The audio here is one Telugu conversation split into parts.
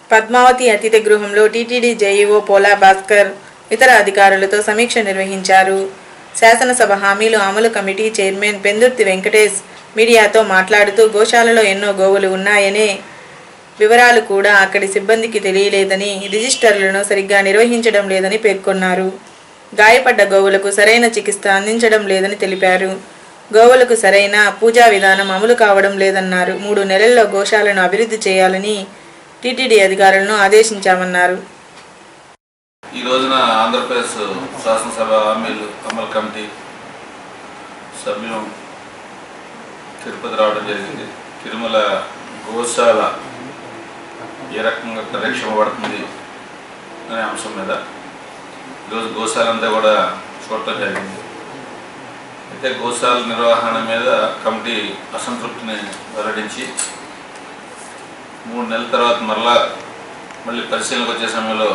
పద్మావతి అతిథి గృహంలో టీటీడీ జేఈఓ పోలా భాస్కర్ ఇతర అధికారులతో సమీక్ష నిర్వహించారు శాసనసభ హామీలు అమలు కమిటీ చైర్మన్ పెందుర్తి వెంకటేష్ మీడియాతో మాట్లాడుతూ గోశాలలో ఎన్నో గోవులు ఉన్నాయనే వివరాలు కూడా అక్కడి సిబ్బందికి తెలియలేదని రిజిస్టర్లను సరిగ్గా నిర్వహించడం లేదని పేర్కొన్నారు గాయపడ్డ గోవులకు సరైన చికిత్స అందించడం లేదని తెలిపారు గోవులకు సరైన పూజా విధానం అమలు కావడం లేదన్నారు మూడు నెలల్లో గోశాలను అభివృద్ధి చేయాలని టీటీడీ అధికారులను ఆదేశించామన్నారు ఈ రోజున ఆంధ్రప్రదేశ్ శాసనసభ హామీలు అమలు కమిటీ సభ్యులు తిరుపతి రావడం జరిగింది తిరుమల గోశాల ఏ రకంగా పరిరక్షింపబడుతుంది అనే అంశం మీద ఈరోజు గోశాల అంతా కూడా చూడటం జరిగింది అయితే గోశాల నిర్వహణ మీద కమిటీ అసంతృప్తిని వెల్లడించి మూడు నెలల తర్వాత మరలా మళ్ళీ పరిశీలనకు వచ్చే సమయంలో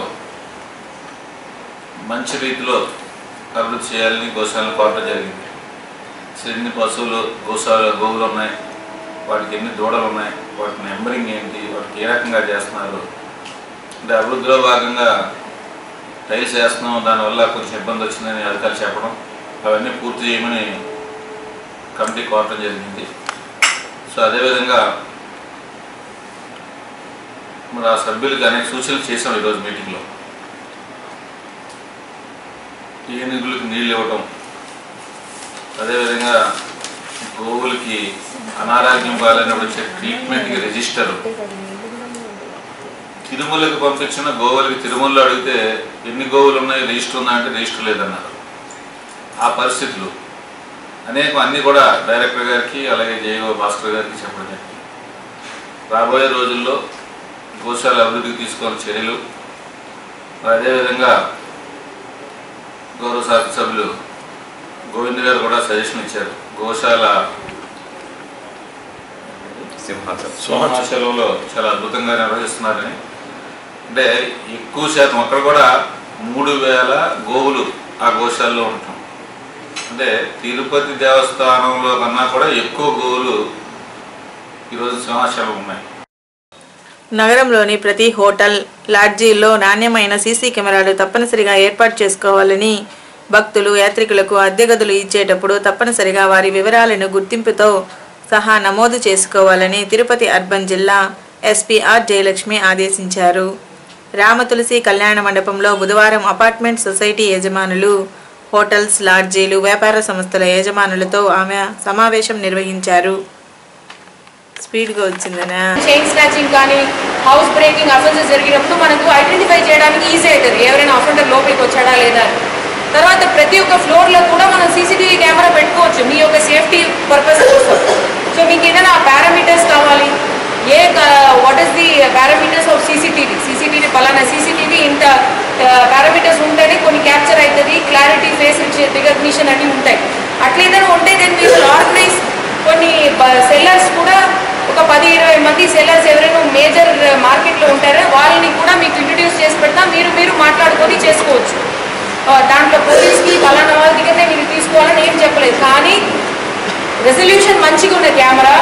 మంచి రీతిలో అభివృద్ధి చేయాలని గోశాలను కోరడం జరిగింది అసలు ఎన్ని పశువులు గోశాల గోవులు ఉన్నాయి వాటికి ఎన్ని దూడలు ఉన్నాయి వాటి నెంబరింగ్ ఏంటి వాటికి ఏ రకంగా చేస్తున్నారు అంటే అభివృద్ధిలో భాగంగా టైల్స్ వేస్తున్నాం దానివల్ల కొంచెం ఇబ్బంది వచ్చిందని అధికారులు చెప్పడం అవన్నీ పూర్తి చేయమని కమిటీ కోరటం జరిగింది సో అదేవిధంగా మరి ఆ సభ్యులకి అనేక సూచనలు చేసాం ఈరోజు మీటింగ్లో ఏనుగులకు నీళ్ళు ఇవ్వటం అదేవిధంగా గోవులకి అనారోగ్యం పాలైనప్పుడు వచ్చే ట్రీట్మెంట్కి రిజిస్టర్ తిరుమలకి పంపించిన గోవులకి తిరుమలలో అడిగితే ఎన్ని గోవులు ఉన్నాయి రిజిస్టర్ ఉందా అంటే రిజిస్టర్ లేదన్నారు ఆ పరిస్థితులు అనేక అన్నీ కూడా డైరెక్టర్ గారికి అలాగే జేఓ భాస్కర్ గారికి చెప్పడం జరిగింది రాబోయే రోజుల్లో గోశాల అభివృద్ధికి తీసుకోవాల్సిన చర్యలు మరి అదేవిధంగా గౌరవ శాసనసభ్యులు గోవింద్ గారు కూడా సజెషన్ ఇచ్చారు గోశాల సింహాచలంలో చాలా అద్భుతంగా నిర్వహిస్తున్నారని అంటే ఎక్కువ శాతం అక్కడ కూడా మూడు వేల గోవులు ఆ గోశాలలో ఉంటాం అంటే తిరుపతి దేవస్థానంలో కన్నా కూడా ఎక్కువ గోవులు ఈరోజు సింహాచలం ఉన్నాయి నగరంలోని ప్రతి హోటల్ లాడ్జీల్లో నాణ్యమైన సీసీ కెమెరాలు తప్పనిసరిగా ఏర్పాటు చేసుకోవాలని భక్తులు యాత్రికులకు అద్దె గదులు ఇచ్చేటప్పుడు తప్పనిసరిగా వారి వివరాలను గుర్తింపుతో సహా నమోదు చేసుకోవాలని తిరుపతి అర్బన్ జిల్లా ఎస్పీ ఆర్ జయలక్ష్మి ఆదేశించారు రామతులసి కళ్యాణ మండపంలో బుధవారం అపార్ట్మెంట్ సొసైటీ యజమానులు హోటల్స్ లాడ్జీలు వ్యాపార సంస్థల యజమానులతో ఆమె సమావేశం నిర్వహించారు స్పీడ్గా వచ్చిందనా చైన్ స్నాచింగ్ కానీ హౌస్ బ్రేకింగ్ అఫెన్సెస్ జరిగినప్పుడు మనకు ఐడెంటిఫై చేయడానికి ఈజీ అవుతుంది ఎవరైనా అఫెండర్ లోపలికి వచ్చాడా లేదా అని. తర్వాత ప్రతి ఒక్క ఫ్లోర్లో కూడా మనం సీసీటీవీ కెమెరా పెట్టుకోవచ్చు మీ యొక్క సేఫ్టీ పర్పస్ కోసం సో మీకు ఏదైనా పారామీటర్స్ కావాలి ఏ what is the parameters of CCTV CCTV పలానా సీసీటీవీ ఇంత పారామీటర్స్ ఉంటేనే కొన్ని క్యాప్చర్ అవుతుంది క్లారిటీ ఫేస్ రికగ్నిషన్ అన్నీ ఉంటాయి అట్లా ఏదైనా ఉంటే దెన్ వీ విల్ ఆర్గనైజ్ కొన్ని సెల్లర్స్ కూడా ఒక పది ఇరవై మంది సెల్లర్స్ ఎవరైనా మేజర్ మార్కెట్లో ఉంటారో వాళ్ళని కూడా మీకు ఇంట్రడ్యూస్ చేసి పెడతాం మీరు మీరు మాట్లాడుకొని చేసుకోవచ్చు ఆ, దాంట్లో పోలీస్కి పలానా వాళ్ళ దగ్గరనే మీరు తీసుకోవాలని ఏం చెప్పలేదు కానీ రెజల్యూషన్ మంచిగా ఉన్న camera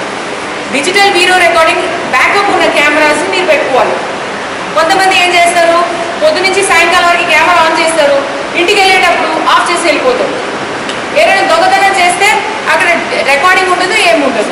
digital video recording backup ఉన్న కెమెరాస్ మీరు పెట్టుకోవాలి కొంతమంది ఏం చేస్తారు పొద్దు నుంచి సాయంకాలం వరకు కెమెరా ఆన్ చేస్తారు ఇంటికి వెళ్ళేటప్పుడు ఆఫ్ చేసి వెళ్ళిపోతారు ఏదైనా దొంగతనం చేస్తే అక్కడ రికార్డింగ్ ఉండదు ఏముండదు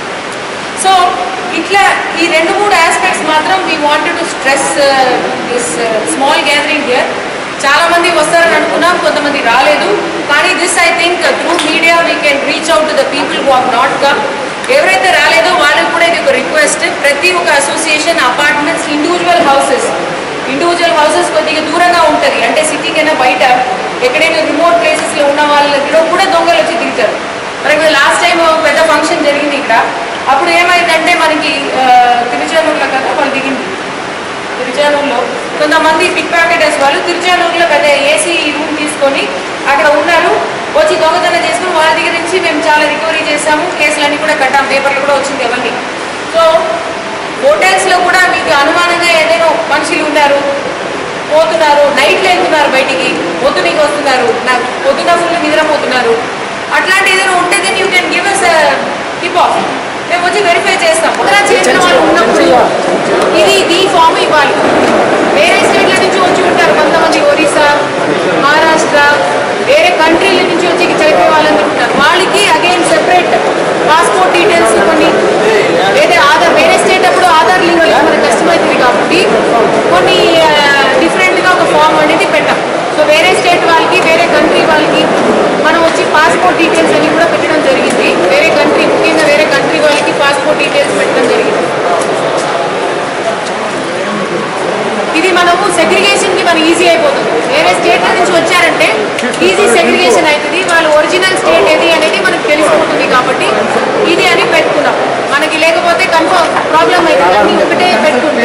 సో ఇట్లా ఈ రెండు మూడు ఆస్పెక్ట్స్ మాత్రం we wanted to stress this small gathering here చాలా మంది వస్తారని అనుకున్నాం కొంతమంది రాలేదు కానీ this I think through media we can reach out to the people who have not come ఎవరైతే రాలేదో వాళ్ళకి కూడా ఇది ఒక రిక్వెస్ట్ ప్రతి ఒక్క association apartments individual houses individual houses కొద్దిగా దూరంగా ఉంటుంది అంటే సిటీ కన్నా బయట ఎక్కడైనా రిమోట్ ప్లేసెస్లో ఉన్న వాళ్ళలో కూడా దొంగలు వచ్చి దిగుతారు మనకి లాస్ట్ టైం పెద్ద ఫంక్షన్ జరిగింది ఇక్కడ అప్పుడు ఏమైందంటే మనకి ఆ, తిరుచానూరులో కదా వాళ్ళు దిగింది తిరుచానూరులో కొంతమంది పిక్ ప్యాకెటర్స్ వాళ్ళు తిరుచానూరులో పెద్ద ఏసీ రూమ్ తీసుకొని అక్కడ ఉన్నారు వచ్చి దొంగతనం చేసుకుని వాళ్ళ దగ్గర నుంచి మేము చాలా రికవరీ చేసాము కేసులన్నీ కూడా కట్టాం పేపర్లు కూడా వచ్చింది అవన్నీ సో హోటల్స్లో కూడా మీకు అనుమానంగా ఏదైనా మనుషులు ఉన్నారు పోతున్నారు నైట్లో వెళ్తున్నారు బయటికి పొద్దునకి వస్తున్నారు నాకు పొద్దున ఫుల్ నిద్రపోతున్నారు అట్లాంటి ఏదైనా ఉంటే then you can give us tip off మేము అక్కడికి వచ్చి వెరిఫై చేస్తాం ముద్రా చేసిన వాళ్ళు ఉన్నప్పుడు ఇది ఈ ఫామ్ ఇవ్వాలి వేరే స్టేట్ల నుంచి వచ్చి ఉంటారు కొంతమంది ఒరిస్సా మహారాష్ట్ర వేరే కంట్రీల నుంచి వచ్చి చదివే వాళ్ళందరూ ఉంటారు వాళ్ళకి అగైన్ సెపరేట్ పాస్పోర్ట్ డీటెయిల్స్ కొన్ని వేరే ఆధార్ వేరే స్టేట్ అప్పుడు ఆధార్ లింక్ మనకు కష్టమవుతుంది కాబట్టి కొన్ని డిఫరెంట్గా ఒక ఫామ్ అనేది పెట్టాం సో వేరే స్టేట్ వాళ్ళకి వేరే కంట్రీ వాళ్ళకి మనం వచ్చి పాస్పోర్ట్ డీటెయిల్స్ అని కూడా పెట్టడం జరిగింది వేరే కంట్రీ ముఖ్యంగా వేరే కంట్రీ వాళ్ళకి పాస్పోర్ట్ డీటెయిల్స్ పెట్టడం జరిగింది ఇది మనము సెగ్రిగేషన్ కి మనం ఈజీ అయిపోతుంది వేరే స్టేట్ నుంచి వచ్చారంటే ఈజీ సెగ్రిగేషన్ అవుతుంది వాళ్ళ ఒరిజినల్ స్టేట్ ఏది అనేది మనకు తెలిసిపోతుంది కాబట్టి ఇది అని పెట్టుకున్నాం మనకి లేకపోతే కన్ఫర్మ్ ప్రాబ్లం అవుతుంది అన్ని ఒకటే పెట్టుకుంటే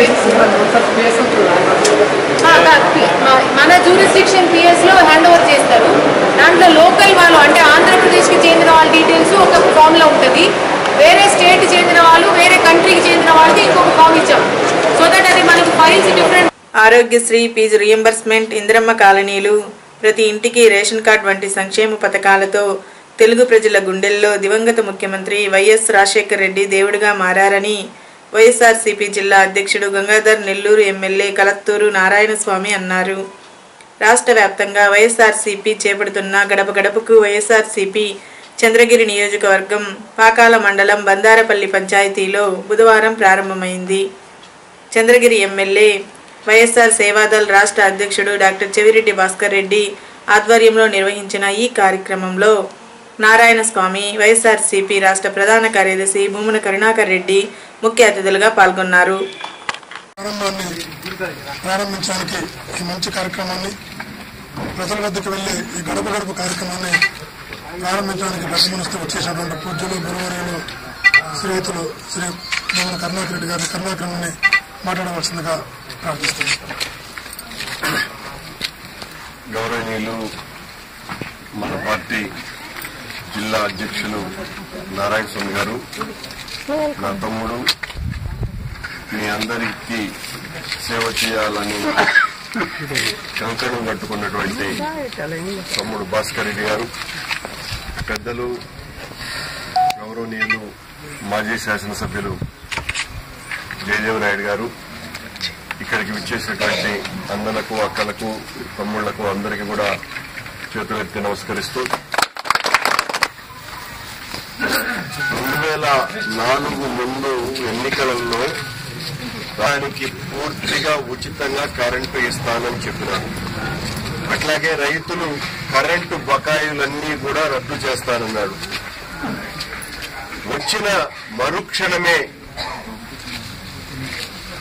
ఆ, కా- పి- మ- మన జూరిస్డిక్షన్ పిఎస్ లో హ్యాండ్ ఓవర్ చేస్తారు దాంట్లో లోకల్ వాళ్ళు అంటే ఆంధ్రప్రదేశ్ కి చెందిన వాళ్ళ డీటెయిల్స్ ఒక ఫామ్ లో ఉంటుంది వేరే స్టేట్ చెందిన వాళ్ళు వేరే కంట్రీకి చెందిన వాళ్ళకి ఇంకొక ఫామ్ ఇచ్చాం సో దట్ అది మనకు files different Aarogyasri fees reimbursement Indiramma కాలనీలు ప్రతి ఇంటికి రేషన్ కార్డ్ వంటి సంక్షేమ పథకాలతో తెలుగు ప్రజల గుండెల్లో దివంగత ముఖ్యమంత్రి వైఎస్ రాజశేఖర్ రెడ్డి దేవుడిగా మారారని వైఎస్ఆర్సీపీ జిల్లా అధ్యక్షుడు గంగాధర్ నెల్లూరు ఎమ్మెల్యే కలత్తూరు నారాయణస్వామి అన్నారు రాష్ట్ర వ్యాప్తంగా వైఎస్ఆర్సీపీ చేపడుతున్న గడప గడపకు వైఎస్ఆర్సీపీ చంద్రగిరి నియోజకవర్గం పాకాల మండలం బందారపల్లి పంచాయతీలో బుధవారం ప్రారంభమైంది చంద్రగిరి ఎమ్మెల్యే వైఎస్ఆర్ సేవాదల్ రాష్ట్ర అధ్యక్షుడు డాక్టర్ చెవిరెడ్డి భాస్కర్ రెడ్డి ఆధ్వర్యంలో నిర్వహించిన ఈ కార్యక్రమంలో నారాయణ స్వామి వైఎస్ఆర్సీపీ రాష్ట్ర ప్రధాన కార్యదర్శి భూమన కరుణాకర్ రెడ్డి ముఖ్య అతిథులుగా పాల్గొన్నారు ప్రారంభాన్ని ప్రారంభించడానికి ఈ మంచి కార్యక్రమాన్ని ప్రజల వద్దకు వెళ్ళి ఈ గడప గడప కార్యక్రమాన్ని ప్రారంభించడానికి పెద్ద మనసుతో వచ్చేసినటువంటి పూజ్యులు గురువర్యులు శ్రీయుతులు శ్రీ భూమన కరుణాకర్ రెడ్డి గారి కరుణాకరుని మాట్లాడవలసిందిగా ప్రార్థిస్తున్నాను గౌరవనీయులు మన పార్టీ జిల్లా అధ్యక్షులు నారాయణ స్వామి గారు నా తమ్ముడు మీ అందరికీ సేవ చేయాలని కంకణం కట్టుకున్నటువంటి తమ్ముడు భాస్కర్ రెడ్డి గారు పెద్దలు గౌరవనీయులు మాజీ శాసనసభ్యులు జయదేవ్ నాయుడు గారు ఇక్కడికి విచ్చేసినటువంటి అన్నలకు అక్కలకు తమ్ముళ్లకు అందరికీ కూడా చేతులెత్తి నమస్కరిస్తూ రెండు వేల నాలుగు ముందు ఎన్నికలలో దానికి పూర్తిగా ఉచితంగా కరెంటు ఇస్తానని చెప్పినారు అట్లాగే రైతులు కరెంటు బకాయిలన్నీ కూడా రద్దు చేస్తానన్నాడు వచ్చిన మరుక్షణమే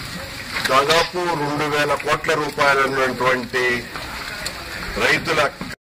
దాదాపు రెండు వేల కోట్ల రూపాయలు ఉన్నటువంటి రైతుల